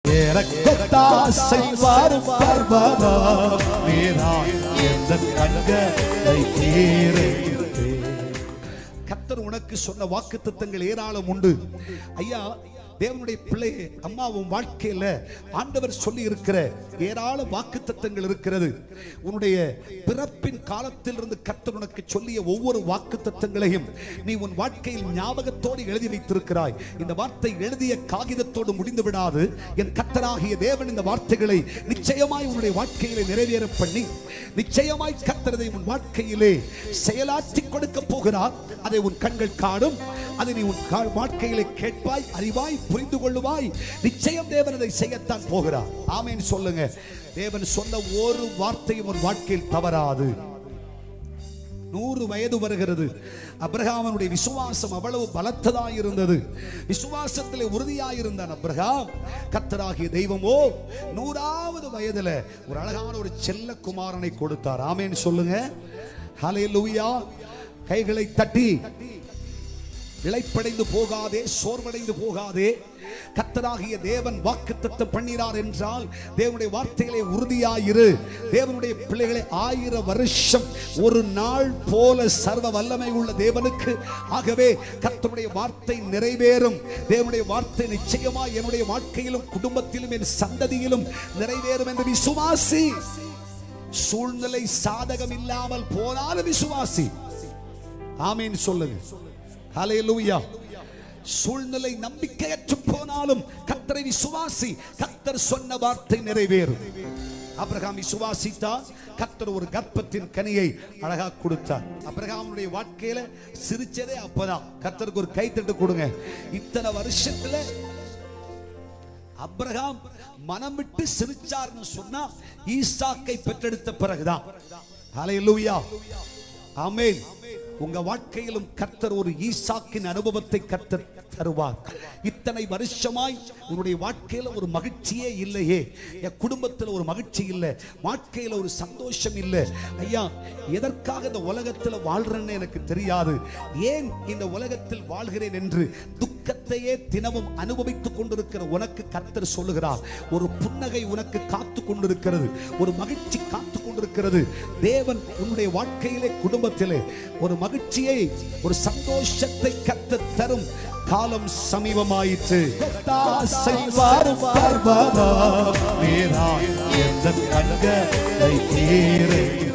ஏறக்கொத்தா செய்வார் பர்வதா நீரா எந்த கண்களை தீரே கர்த்தர் உனக்கு சொன்ன வாக்கு தத்தங்கள் ஏராளம் உண்டு ஐயா தேவனுடைய பிள்ளையே அம்மா உன் வாழ்க்கையில ஆண்டவர் சொல்லி இருக்கிற ஏராள வாக்கு தத்தங்கள் இருக்கிறது உன்னுடைய பிறப்பின் காலத்தில் இருந்து கர்த்தர் உனக்கு சொல்லிய ஒவ்வொரு வாக்கு தத்தங்களையும் நீ உன் வாழ்க்கையில் ஞாபகத்தோடு எழுதி வைத்திருக்கிறாய் இந்த வார்த்தை எழுதிய காகிதத்தோடு முடிந்து விடாது என் கர்த்தராகிய தேவன் இந்த வார்த்தைகளை நிச்சயமாய் உன்னுடைய வாழ்க்கையிலே நிறைவேற பண்ணி நிச்சயமாய் கர்த்தரதை உன் வாழ்க்கையிலே செயலாற்றி கொடுக்க போகிறார் அதை உன் கண்கள் காணும் அதை நீ உன் கா- வாழ்க்கையிலே கேட்பாய் அறிவாய் புரிந்து கொள்ளுவாய் நிச்சயம் தேவன் அதை செய்யத்தான் போகிறார் ஆமென் சொல்லுங்க தேவன் சொன்ன ஒரு வார்த்தையும் ஒரு வாழ்க்கையில் தவறாது நூறு வயது வருகிறது அப்ரஹாமனுடைய விசுவாசம் அவ்வளவு பலத்ததாய் இருந்தது விசுவாசத்திலே உறுதியாய் இருந்தான் அப்ரஹாம் கத்தராகிய தெய்வமோ நூறாவது வயதுல ஒரு அழகான ஒரு செல்ல குமாரனை கொடுத்தார் ஆமேன்னு சொல்லுங்க ஹalleluya கைகளை தட்டி இளைப்படைந்து போகாதே சோர்வடைந்து போகாதே கத்தராகிய தேவன் வாக்குத்தத்தம் பண்ணினார் என்றால் தேவனுடைய வார்த்தைகளை உறுதியாயிரு தேவனுடைய பிள்ளைகளை ஆயிரம் வருஷம் ஒரு நாள் போல சர்வ வல்லமை உள்ள தேவனுக்கு ஆகவே கர்த்தருடைய வார்த்தை நிறைவேறும் தேவனுடைய வார்த்தை நிச்சயமாய் என்னுடைய வாழ்க்கையிலும் குடும்பத்திலும் என் சந்ததியிலும் நிறைவேறும் என்று விசுவாசி சூழ்நிலை சாதகம் இல்லாமல் போனாலும் விசுவாசி ஆமீன் சொல்லுங்க ஹalleluya சூழ்நிலை நம்பிக்கையற்று போனாலும் கர்த்தரை விசுவாசி கர்த்தர் சொன்ன வார்த்தை நிறைவேறும் அபிரகாம் விசுவாசித்தார் கர்த்தர் ஒரு கர்ப்பத்தின் கனியை அழகா கொடுத்தார் அபிரகாமுடைய வாழ்க்கையில சிரிச்சதே அப்பதான் கர்த்தருக்கு ஒரு கைத்தட்டு கொடுங்க இத்தனை வருஷத்துல அப்ரஹாம் மனம் விட்டு சிரிச்சார்னு சொன்னா ஈசாக்கை பெற்றெடுத்த பிறகுதான் ஹalleluya ஆமென் உங்க வாழ்க்கையிலும் கர்த்தர் ஒரு ஈசாக்கின் அனுபவத்தை கர்த்தர் தருவார் இத்தனை வருஷமாய் உன்னுடைய வாழ்க்கையில ஒரு மகிழ்ச்சியே இல்லையே என் குடும்பத்தில் ஒரு மகிழ்ச்சி இல்லை வாழ்க்கையில ஒரு சந்தோஷம் இல்லை ஐயா எதற்காக இந்த உலகத்தில் வாழ்றேன்னு எனக்கு தெரியாது ஏன் இந்த உலகத்தில் வாழ்கிறேன் என்று துக்கத்தையே தினமும் அனுபவித்துக் கொண்டிருக்கிற உனக்கு கர்த்தர் சொல்லுகிறார் ஒரு புன்னகை உனக்கு காத்து கொண்டிருக்கிறது ஒரு மகிழ்ச்சி காத்து கொண்டிருக்கிறது தேவன் உன்னுடைய வாழ்க்கையிலே குடும்பத்திலே ஒரு மகிழ்ச்சியை ஒரு சந்தோஷத்தை கத்த தரும் காலம் சமீபமாயிற்று செய்வார் பர்வதா நீரா எந்த கண்களை தீரே